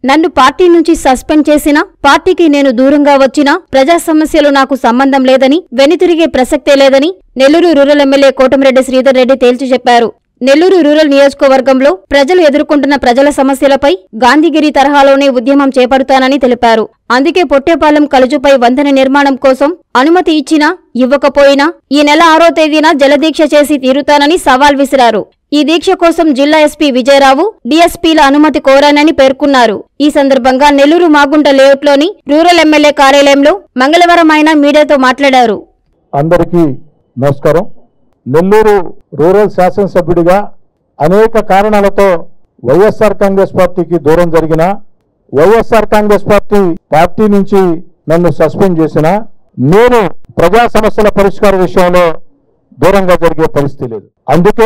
నన్ను పార్టీ నుంచి సస్పెండ్ చేసినా పార్టీకి నేను దూరంగా వచ్చినా ప్రజా సమస్యలు నాకు సంబంధం లేదని వెనుతిరిగే ప్రసక్తే లేదని నెల్లూరు రూరల్ ఎమ్మెల్యే కోటమిరెడ్డి శ్రీధర్ రెడ్డి తేల్చి చెప్పారు నెల్లూరు రూరల్ నియోజకవర్గంలో ప్రజలు ఎదుర్కొంటున్న ప్రజల సమస్యలపై గాంధీగిరి తరహాలోనే ఉద్యమం చేపడతానని తెలిపారు అందుకే పొట్టేపాలెం కలుజుపై వంతెన నిర్మాణం కోసం అనుమతి ఇచ్చినా ఇవ్వకపోయినా ఈ నెల ఆరో తేదీన జలదీక్ష చేసి తీరుతానని సవాల్ విసిరారు ఈ దీక్ష కోసం జిల్లా ఎస్పీ విజయరావు డీఎస్పీల అనుమతి కోరానని పేర్కొన్నారు ఈ సందర్భంగా నెల్లూరు మాగుంట లేఅవుట్లోని రూరల్ ఎమ్మెల్యే కార్యాలయంలో మంగళవారం ఆయన మీడియాతో మాట్లాడారు అందరికీ నమస్కారం నెల్లూరు రూరల్ శాసనసభ్యుడిగా అనేక కారణాలతో వైఎస్ఆర్ కాంగ్రెస్ పార్టీకి దూరం జరిగిన వైఎస్ఆర్ కాంగ్రెస్ పార్టీ పార్టీ నుంచి నన్ను సస్పెండ్ చేసిన నేను ప్రజా సమస్యల పరిష్కార విషయంలో దూరంగా జరిగే పరిస్థితి లేదు అందుకే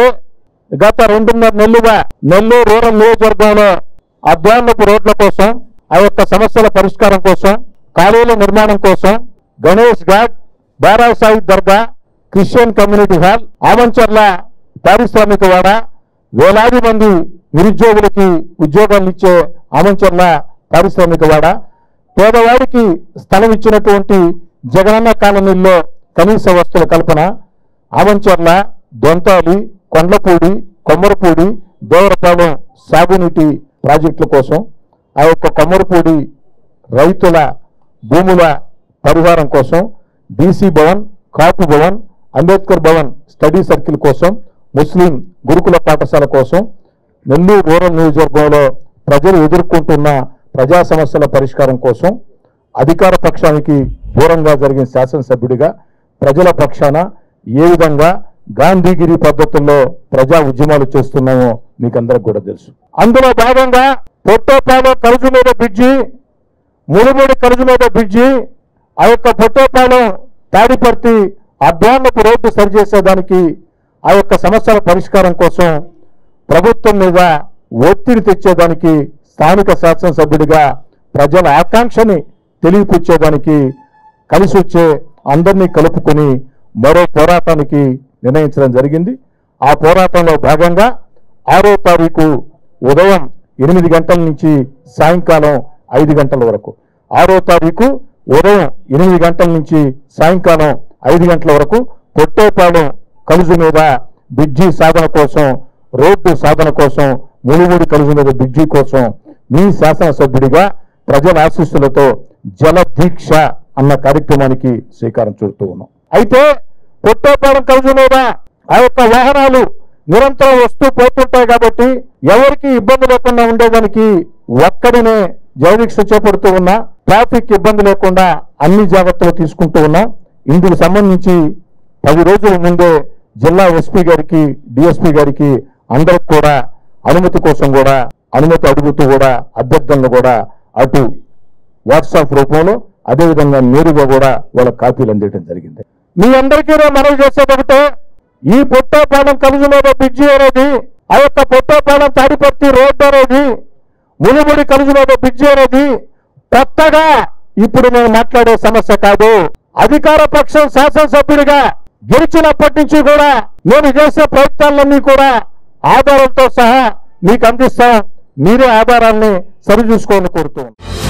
గత రెండున్నర నెలలుగా నెల్లూరు రూరల్ నియోజకవర్గంలో అధ్వాన్నపు రోడ్ల కోసం ఆ యొక్క సమస్యల పరిష్కారం కోసం కాలువల నిర్మాణం కోసం Ganesh Ghat Bara Shahid Dargah Christian community hall Amancherla పారిశ్రామిక వాడ వేలాది మంది నిరుద్యోగులకి ఉద్యోగాలు ఇచ్చే ఆమంచర్ల పారిశ్రామిక వాడ పేదవాడికి స్థలం ఇచ్చినటువంటి జగనన్న కాలనీల్లో కనీస వస్తువుల కల్పన ఆమంచర్ల దొంతాలి కొండ్లపూడి కొమ్మరపూడి దేవరపాలెం సాగునీటి ప్రాజెక్టుల కోసం ఆ యొక్క కొమ్మరపూడి రైతుల భూముల పరిహారం కోసం DC Bhavan Kapu Bhavan Ambedkar Bhavan study circle కోసం ముస్లిం గురుకుల పాఠశాల కోసం నెల్లూరు రూరల్ నియోజకవర్గంలో ప్రజలు ఎదుర్కొంటున్న ప్రజా సమస్యల పరిష్కారం కోసం అధికార పక్షానికి దూరంగా జరిగిన శాసనసభ్యుడిగా ప్రజల పక్షాన ఏ విధంగా గాంధీగిరి పద్ధతుల్లో ప్రజా ఉద్యమాలు చేస్తున్నామో మీకు అందరికి కూడా తెలుసు అందులో భాగంగా పొట్టోపాలో కలుజు మీద బ్రిడ్జి ములుమూడి కలుజు మీద బ్రిడ్జి ఆ యొక్క పొట్టోపాలెం తాడిపర్తి అధ్వాన్నపు రోడ్డు సరిచేసేదానికి ఆ యొక్క సమస్యల పరిష్కారం కోసం ప్రభుత్వం మీద ఒత్తిడి తెచ్చేదానికి స్థానిక శాసనసభ్యుడిగా ప్రజల ఆకాంక్షని తెలియపుచ్చేదానికి కలిసి వచ్చే అందరినీ కలుపుకొని మరో పోరాటానికి నిర్ణయించడం జరిగింది ఆ పోరాటంలో భాగంగా ఆరో తారీఖు ఉదయం ఎనిమిది గంటల నుంచి సాయంకాలం ఐదు గంటల వరకు ఆరో తారీఖు ఉదయం ఎనిమిది గంటల నుంచి సాయంకాలం ఐదు గంటల వరకు పొట్టేపాలెం కలుజు మీద బ్రిడ్జి సాధన కోసం రోడ్డు సాధన కోసం ములుగుడి కలుజు మీద బ్రిడ్జి కోసం మీ శాసనసభ్యుడిగా ప్రజల ఆశీస్సులతో జల దీక్ష అన్న కార్యక్రమానికి శ్రీకారం చుడుతూ ఉన్నాం అయితే పొట్టేపాలెం కలుజు మీద ఆ యొక్క వాహనాలు నిరంతరం వస్తూ పోతుంటాయి కాబట్టి ఎవరికి ఇబ్బంది లేకుండా ఉండేదానికి ఒక్కడినే జలదీక్ష చేపడుతూ ఉన్నా ట్రాఫిక్ ఇబ్బంది లేకుండా అన్ని జాగ్రత్తలు తీసుకుంటూ ఉన్నాం ఇందుకు సంబంధించి పది రోజుల ముందే జిల్లా ఎస్పీ గారికి డిఎస్పీ గారికి అందరికి కూడా అనుమతి కోసం కూడా అనుమతి అడుగుతూ కూడా అభ్యర్థనలు కూడా అటు వాట్సాప్ రూపంలో అదేవిధంగా నేరుగా కూడా వాళ్ళ కాపీలు అందించడం జరిగింది మీ అందరికీ నేను మనవి చేసేది ఒకటే ఈ పొట్టోపాలెం కలుజు మీద బ్రిడ్జి అనేది ఆ యొక్క పొట్టోపాలెం తాడిపత్తి రోడ్డు అనేది మునుముడి కలుజు మీద బ్రిడ్జి అనేది కొత్తగా ఇప్పుడు నేను మాట్లాడే సమస్య కాదు అధికార పక్షం శాసనసభ్యుడిగా గెలిచినప్పటి నుంచి కూడా నేను చేసే ప్రయత్నాలన్నీ కూడా ఆధారాలతో సహా మీకు అందిస్తాం మీరే ఆధారాన్ని సరిచూసుకోవాలని కోరుతూ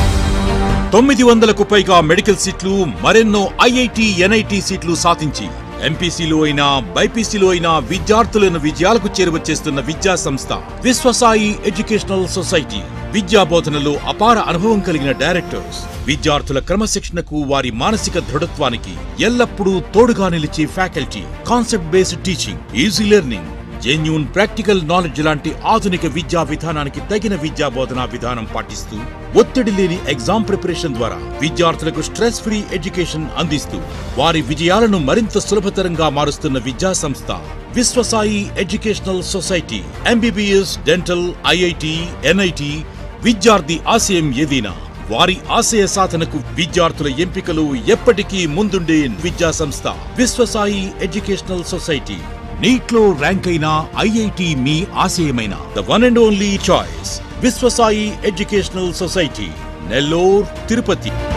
తొమ్మిది వందలకు పైగా మెడికల్ సీట్లు మరెన్నో ఐఐటి ఎన్ఐటి సీట్లు సాధించి ఎంపీసీలో అయినా బైపీసీలో అయినా విద్యార్థులను విజయాలకు చేరువచేస్తున్న విద్యా సంస్థ విశ్వసాయి ఎడ్యుకేషనల్ సొసైటీ విద్యా బోధనలో అపార అనుభవం కలిగిన డైరెక్టర్స్ విద్యార్థుల క్రమశిక్షణకు వారి మానసిక దృఢత్వానికి ఎల్లప్పుడూ తోడుగా నిలిచే faculty concept based teaching easy learning genuine practical knowledge లాంటి ఆధునిక విద్యా విధానానికి తగిన విద్యా బోధనా విధానం పాటిస్తూ ఒత్తిడి లేని ఎగ్జామ్ ప్రిపరేషన్ ద్వారా విద్యార్థులకు స్ట్రెస్ ఫ్రీ ఎడ్యుకేషన్ అందిస్తూ వారి విజయాలను మరింత సులభతరంగా మారుస్తున్న విద్యా సంస్థ Viswasai educational society MBBS dental IIT NIT విద్యార్థి ఆశయం ఏదైనా వారి ఆశయ సాధనకు విద్యార్థుల ఎంపికలు ఎప్పటికీ ముందుండే విద్యా సంస్థ విశ్వసాయి ఎడ్యుకేషనల్ సొసైటీ నీట్ లో ర్యాంక్ అయిన ఐఐటి మీ ఆశయమైన the one and only choice Viswasai educational society Nellore Tirupati